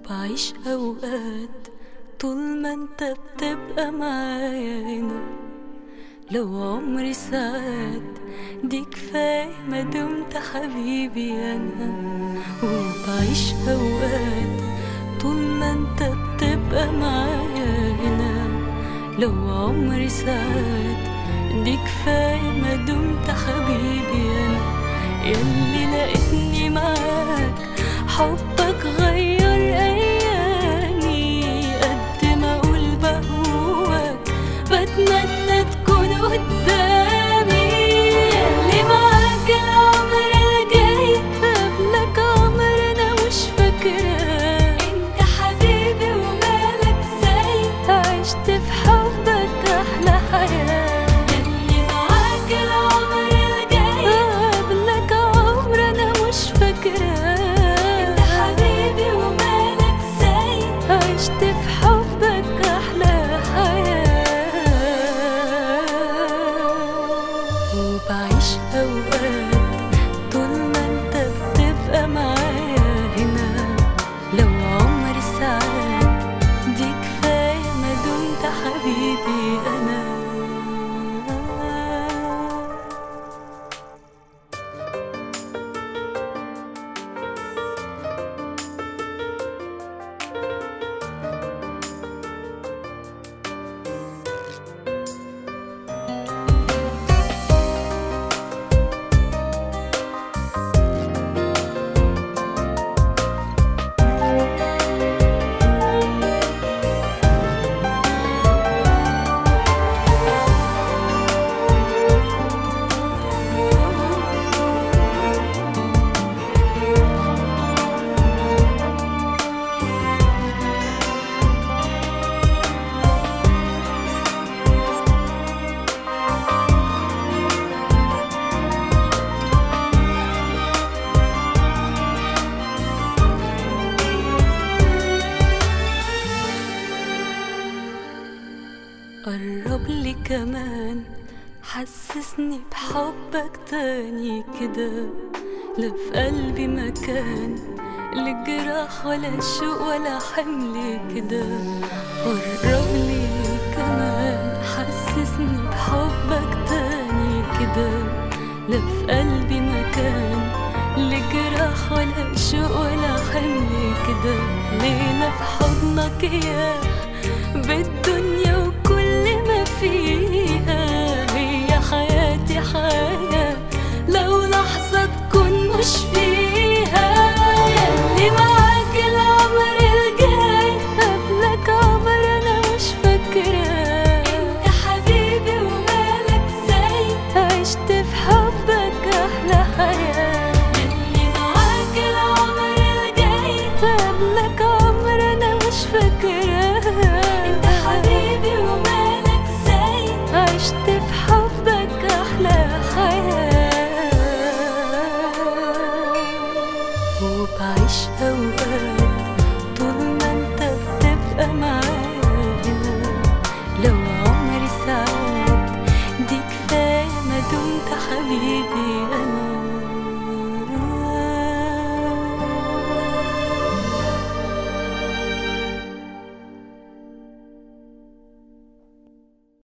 وبعيش أوقات طول ما انت بتبقى معايا هنا لو عمري ساعات دي كفاية ما دمت حبيبي أنا وبعيش أوقات طول ما انت بتبقى معايا هنا لو عمري ساعات دي كفاية ما دمت حبيبي أنا ياللي لقيتني معاك حبك غير أيامي قد ما أقول بهواك بتمنى تكون قدامي ياللي معاك العمر الجاي قبلك عمر أنا مش فاكراه أنت حبيبي ومالك زي عشت في حبك أحلى حياة ياللي معاك العمر الجاي قبلك عمر أنا مش فاكراه أنت حبيبي ومالك زي عشت في حبك أحلى حياة وبعيش أوقات طول ما انت بتبقى معايا هنا لو عمري ساعات دي كفاية ما دمت حبيبي أنا قرب لي كمان حسسني بحبك تاني كده لا في قلبي مكان للجراح ولا شوق ولا حمل كده قرب لي كمان حسسني بحبك تاني كده لا في قلبي مكان لجراح ولا شوق ولا حمل كده لينا في حضنك يا بالدنيا وكل ما فيها هي حياتي حياة لو لحظة تكون مش فيها ياللي معاك العمر الجاي قبلك عمر أنا مش فاكراه أنت حبيبي ومالك زي عشت في حبك أحلى حياة ياللي معاك العمر الجاي قبلك عمر أنا مش فاكراه